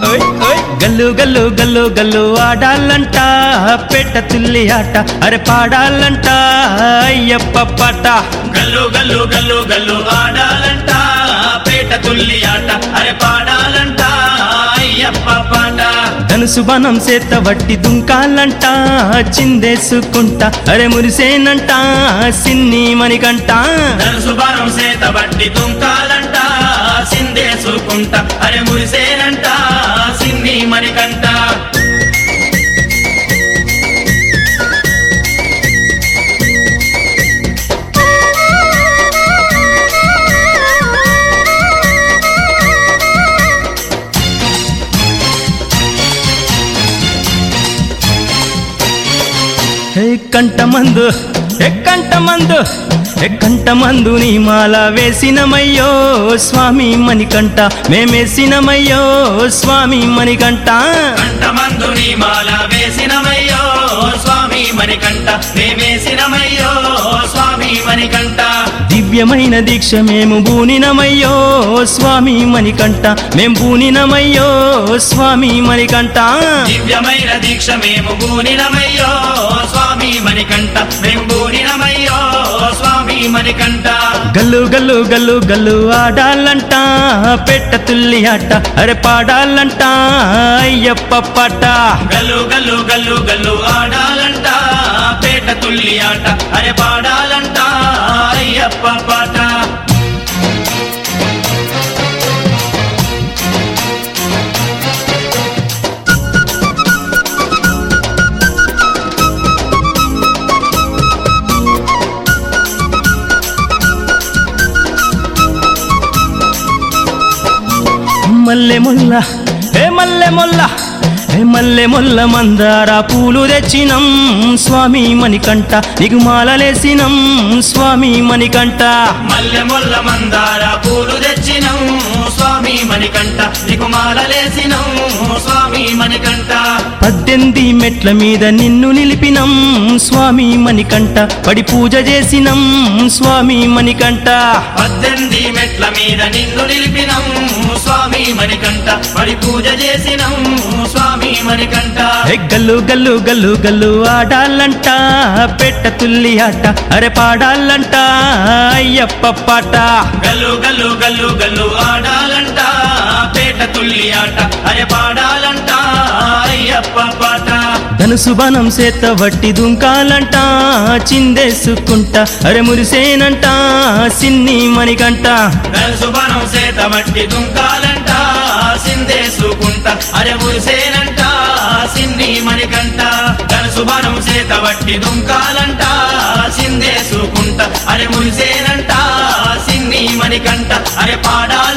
ఓయ్ ఓయ్ గల్లు గల్లు గల్లు గల్లు ఆడాలంట పెట్ట తుల్లి ఆట అరే పాడాలంట అయ్యప్ప పాట గల్లు గల్లు గల్లు గల్లు ఆడాలంట పేట తుల్లి ఆట అరే పాడాలంట అయ్యప్ప పాట ధనుసు బాణం చేత వట్టి దుంకాలంట చిందేసుకుంటా అరే మురిసేనంట సిన్ని మణికంట ధనుసు బాణం సేత బట్టి తుంకాలంట సిందేసుకుంట అరే మురిసేనంట సిన్ని మణికంట హే కంటమందు ఏ కంటమందు ఏ కంటమందు నీ మాల వేసినమయ్యో స్వామి మణికంట మేమేసినమయ్యో స్వామి మణికంట కంఠమందు నీ మాల వేసినమయ్యో స్వామి మణికంఠ మేమేసినమయ్యో స్వామి మణికంఠ దివ్యమైన దీక్ష మేము బూనినమయ్యో స్వామి మణికంట మేం బూనినమయ్యో స్వామి మణికంట దివ్యమైన దీక్ష మేము బూనినమయ్యో స్వామి మణికంఠ మేము బూనినమయ్యో స్వామి మణికంఠ గల్లు గల్లు గల్లు గల్లు ఆడాలంట పెట్ట తుల్లి ఆట అరే పాడాలంట అయ్యప్ప పాట గల్లు గల్లు గల్లు గల్లు ఆడాలంట పేట తుల్లి ఆట అరే పాడాలంట అయ్యప్ప పాట మల్లె మొల్ల ఏ మల్లె మొల్ల ఏ మల్లె మొల్ల మందార పూలు తెచ్చినం స్వామి మణికంట నీకు మాలలేసినం స్వామి మణికంట మల్లె మొల్ల మందార పూలు తెచ్చినం స్వామి మణికంఠ నీకు మాలలేసినం స్వామి మణికంఠ పద్దెనిమిది మెట్ల మీద నిన్ను నిలిపినం స్వామి మణికంట పడి పూజ చేసినం స్వామి మణికంట పద్దెనిమిది మెట్ల మీద నిన్ను నిలిపినం స్వామి మణికంఠ పడి పూజ చేసినం స్వామి మణికంఠ ఏ గల్లు గల్లు గల్లు గల్లు ఆడాలంట పెట్ట తుల్లి ఆట అరే పాడాలంట అయ్యప్ప పాట గల్లు గల్లు గల్లు గల్లు ఆడాలంట పేట తుల్లి ఆట అరే పాడాలంట అయ్యప్ప పాట ధనుసు బాణం చేత వట్టి దుంకాలంట చిందేసుకుంటా అరే మురిసేనంట సిన్ని మణికంట సుబనం సేత మట్టి దుంకాలంట సిందేసుకుంట అరే మురిసేనంట సిన్ని మణికంట సుబనం సేత వట్టి దుంకాలంట సిందేసుకుంట అరే మురిసేనంట సిన్ని మణికంట అరే పాడాల